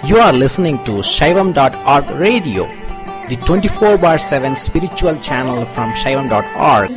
You are listening to Shaivam.org radio, the 24 bar 7 spiritual channel from Shaivam.org.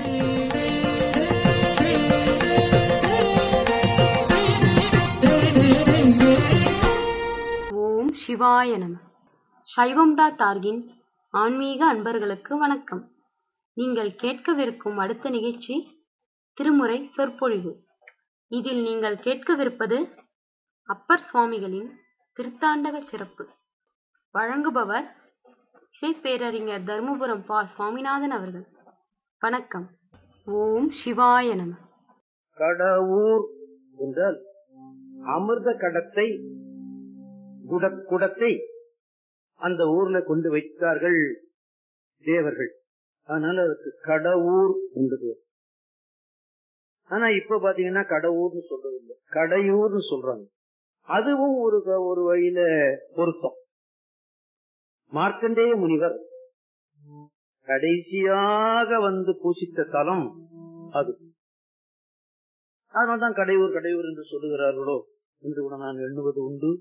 ஓம் சிவாய நம சைவம் dot ஆர்கின் ஆன்மீக அன்பர்களுக்கு வணக்கம் நீங்கள் கேட்கவிருக்கும் அடுத்த நிகழ்ச்சி திருமுறை சொற்பொழிவு இதில் நீங்கள் கேட்கவிருப்பது அப்பர் சுவாமிகளின் திருத்தாண்டக சிறப்பு வழங்குபவர் இசைப்பேரறிஞர் தர்மபுரம் பா சுவாமிநாதன் அவர்கள் வணக்கம் ஓம் சிவாய நம கடவுர் என்றால் அமிர்த கடத்தை குட- குடத்தை அந்த ஊர்ல கொண்டு வைத்தார்கள் தேவர்கள் அதனால அதுக்கு கடவுர் என்று பேர் ஆனா இப்ப பாத்தீங்கன்னா கடவுர்னு சொல்றது இல்லை கடையூர்னு சொல்றாங்க அதுவும் ஒரு க- ஒரு வழியில பொருத்தம் மார்க்கண்டேய முனிவர் கடைசியாக வந்து பூசித்த தலம் அது அதனால்தான் கடையூர் கடையூர் என்று சொல்லுகிறார்களோ என்று கூட நான் எண்ணுவது உண்டு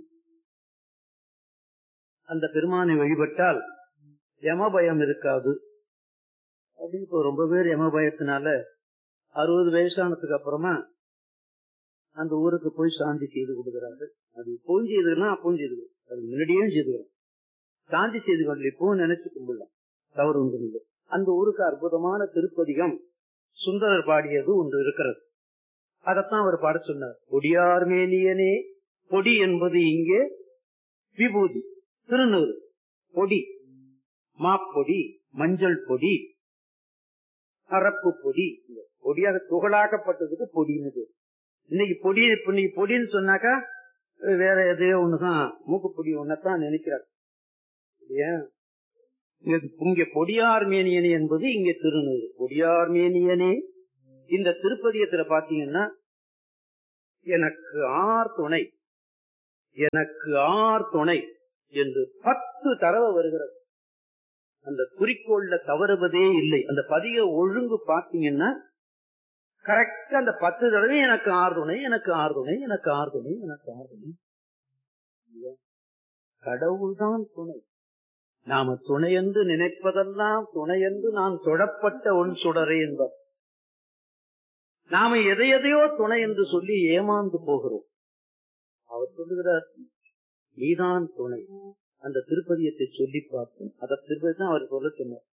அந்த பெருமானை வழிபட்டால் யம பயம் இருக்காது அப்படின்னு இப்போ ரொம்ப பேர் யம பயத்தினால அறுபது வயசானதுக்கு அப்புறமா அந்த ஊருக்கு போய் சாந்தி செய்து கொடுக்கிறார்கள் அது இப்பவும் செய்துக்கலாம் அப்பவும் செய்துக்கலாம் அது முன்னாடியே செய்துக்கலாம் சாந்தி செய்து கொண்டு இப்பவும் நினைச்சு கும்பிடலாம் தவறு ஒன்றும் இல்லை அந்த ஊருக்கு அற்புதமான திருப்பதிகம் சுந்தரர் பாடியது ஒன்று இருக்கிறது அதத்தான் அவர் பாட சொன்னார் பொடியார் மேனியனே பொடி என்பது இங்கே விபூதி திருநூறு பொடி மாப்பொடி மஞ்சள் பொடி அரப்பு பொடி இந்த பொடியாக துகளாக்கப்பட்டதுக்கு பொடின்னு பேரு. இன்னைக்கு பொடி இப்ப நீ பொடின்னு சொன்னாக்கா அஹ் வேற எதையோ ஒண்ணுதான் மூக்குப்பொடி ஒன்னதான் நினைக்கிறார் இல்லையா இது இங்க பொடியார் மேனியனே என்பது இங்க திருநூறு பொடியார் மேனியனே இந்த திருப்பதியத்துல பாத்தீங்கன்னா எனக்கு ஆர் துணை எனக்கு ஆர் துணை என்று பத்து தடவை வருகிறது அந்த குறிக்கோள்ல தவறுவதே இல்லை அந்த பதிக ஒழுங்கு பாத்தீங்கன்னா கரெக்டா அந்த பத்து தடவை எனக்கு ஆறு துணை எனக்கு ஆறு துணை எனக்கு ஆறு துணை எனக்கு ஆறு துணை இல்லையா? கடவுள்தான் துணை நாம துணை என்று நினைப்பதெல்லாம் துணை என்று நான் தொடப்பட்ட ஒன் சுடரே என்பார் நாம எதை எதையோ துணை என்று சொல்லி ஏமாந்து போகிறோம் அவர் சொல்லுகிறார் நீதான் துணை அந்த திருப்பதியத்தை சொல்லி பார்த்தோம் அத திருப்பதி தான் அவர் சொல்ல சொன்னார்